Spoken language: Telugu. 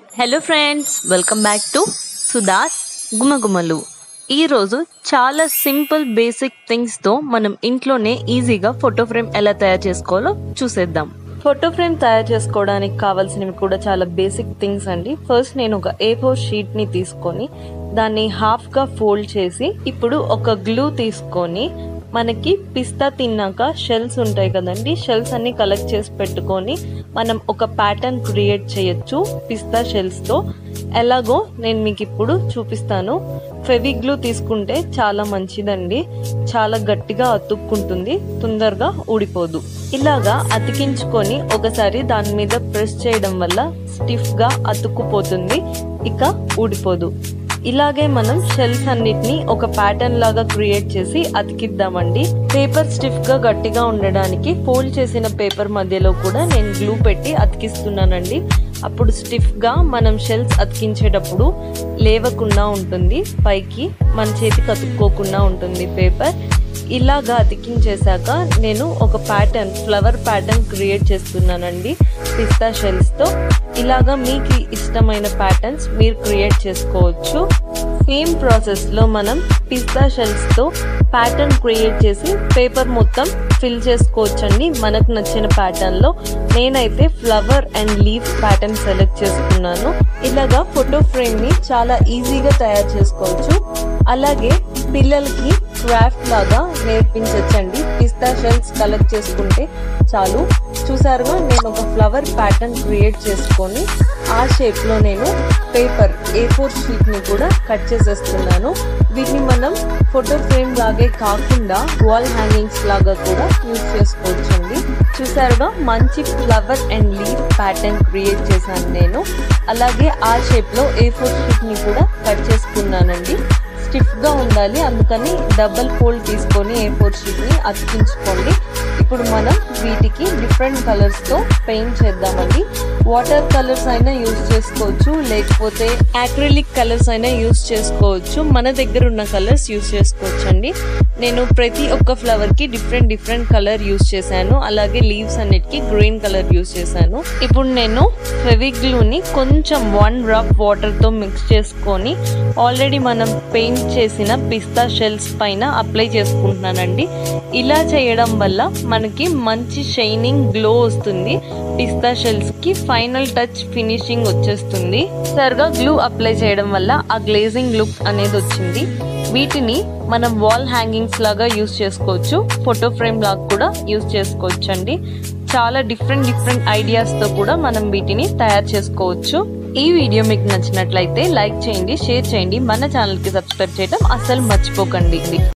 hello friends welcome back to Sudha's గుమగుమలు ఈరోజు చాలా సింపుల్ బేసిక్ థింగ్స్తో మనం ఇంట్లోనే ఈజీగా ఫోటో ఫ్రేమ్ ఎలా తయారు చేసుకోవాలో చూసేద్దాం ఫోటో ఫ్రేమ్ తయారు చేసుకోవడానికి కావాల్సినవి కూడా చాలా బేసిక్ థింగ్స్ అండి ఫస్ట్ నేను ఒక ఏ ఫోర్ షీట్ని తీసుకొని దాన్ని హాఫ్గా ఫోల్డ్ చేసి ఇప్పుడు ఒక గ్లూ తీసుకొని మనకి పిస్తా తిన్నాక షెల్స్ ఉంటాయి కదండి షెల్స్ అన్ని కలెక్ట్ చేసి పెట్టుకొని మనం ఒక ప్యాటర్న్ క్రియేట్ చేయొచ్చు పిస్తా షెల్స్తో ఎలాగో నేను మీకు ఇప్పుడు చూపిస్తాను ఫెవిగ్లూ తీసుకుంటే చాలా మంచిదండి చాలా గట్టిగా అతుక్కుంటుంది తొందరగా ఊడిపోదు ఇలాగా అతికించుకొని ఒకసారి దాని మీద ప్రెస్ చేయడం వల్ల స్టిఫ్గా అతుక్కుపోతుంది ఇక ఊడిపోదు ఇలాగే మనం షెల్స్ అన్నిటిని ఒక ప్యాటర్న్ లాగా క్రియేట్ చేసి అతికిద్దామండి పేపర్ స్టిఫ్ గా గట్టిగా ఉండడానికి ఫోల్డ్ చేసిన పేపర్ మధ్యలో కూడా నేను గ్లూ పెట్టి అతికిస్తున్నానండి అప్పుడు స్టిఫ్ గా మనం షెల్స్ అతికించేటప్పుడు లేవకుండా ఉంటుంది పైకి మన చేతికి అతుక్కోకుండా ఉంటుంది పేపర్ ఇలాగా అతికించేశాక నేను ఒక ప్యాటర్న్ ఫ్లవర్ ప్యాటర్న్ క్రియేట్ చేస్తున్నానండి పిస్తా షెల్స్తో ఇలాగా మీకు ఇష్టమైన ప్యాటర్న్స్ మీరు క్రియేట్ చేసుకోవచ్చు సేమ్ ప్రాసెస్లో మనం పిస్తా షెల్స్తో ప్యాటర్న్ క్రియేట్ చేసి పేపర్ మొత్తం ఫిల్ చేసుకోవచ్చండి మనకు నచ్చిన ప్యాటర్న్లో నేనైతే flower and leaf pattern select చేసుకున్నాను ఇలాగా ఫోటో ఫ్రేమ్ని చాలా ఈజీగా తయారు చేసుకోవచ్చు అలాగే పిల్లలకి క్రాఫ్ట్ లాగా నేర్పించవచ్చండి పిస్తా షెల్స్ కలెక్ట్ చేసుకుంటే చాలు చూసారుగా నేను ఒక ఫ్లవర్ ప్యాటర్న్ క్రియేట్ చేసుకొని ఆ షేప్లో నేను పేపర్ ఏ ఫోర్ షీట్ని కూడా కట్ చేసేస్తున్నాను వీటిని మనం ఫోటో ఫ్రేమ్ లాగే కాకుండా వాల్ హ్యాంగింగ్స్ లాగా కూడా యూజ్ చేసుకోవచ్చండి చూసారుగా మంచి flower and leaf pattern create చేశాను నేను అలాగే ఆ షేప్లో ఏ ఫోర్ షీట్ని కూడా కట్ చేసుకున్నానండి స్టిఫ్గా ఉండాలి అందుకని డబల్ ఫోల్డ్ తీసుకొని ఏ ఫోర్ షీట్ని అతికించుకోండి ఇప్పుడు మనం వీటికి డిఫరెంట్ కలర్స్తో పెయింట్ చేద్దామండి వాటర్ కలర్స్ అయినా యూజ్ చేసుకోవచ్చు లేకపోతే యాక్రిలిక్ కలర్స్ అయినా యూజ్ చేసుకోవచ్చు మన దగ్గర ఉన్న కలర్స్ యూజ్ చేసుకోవచ్చు అండి నేను ప్రతి ఒక్క ఫ్లవర్కి డిఫరెంట్ డిఫరెంట్ కలర్ యూజ్ చేశాను అలాగే లీవ్స్ అన్నిటికీ గ్రీన్ కలర్ యూజ్ చేశాను ఇప్పుడు నేను ఫెవిగ్లూని కొంచెం వన్ డ్రాప్ వాటర్తో మిక్స్ చేసుకొని ఆల్రెడీ మనం పెయింట్ చేసిన పిస్తా షెల్స్ పైన అప్లై చేసుకుంటున్నానండి ఇలా చేయడం వల్ల మనకి మంచి షైనింగ్ గ్లో వస్తుంది పిస్తా షెల్స్ కి ఫైనల్ టచ్ ఫినిషింగ్ వచ్చేస్తుంది సరిగా గ్లూ అప్లై చేయడం వల్ల ఆ గ్లేజింగ్ లుక్ అనేది వచ్చింది వీటిని మనం వాల్ హ్యాంగింగ్స్ లాగా యూస్ చేసుకోవచ్చు ఫోటో ఫ్రేమ్ లాగా కూడా యూస్ చేసుకోవచ్చు అండి చాలా డిఫరెంట్ డిఫరెంట్ ఐడియాస్తో కూడా మనం వీటిని తయారు చేసుకోవచ్చు ఈ వీడియో మీకు నచ్చినట్లయితే లైక్ చేయండి షేర్ చేయండి మన ఛానల్కి సబ్స్క్రైబ్ చేయడం అస్సలు మర్చిపోకండి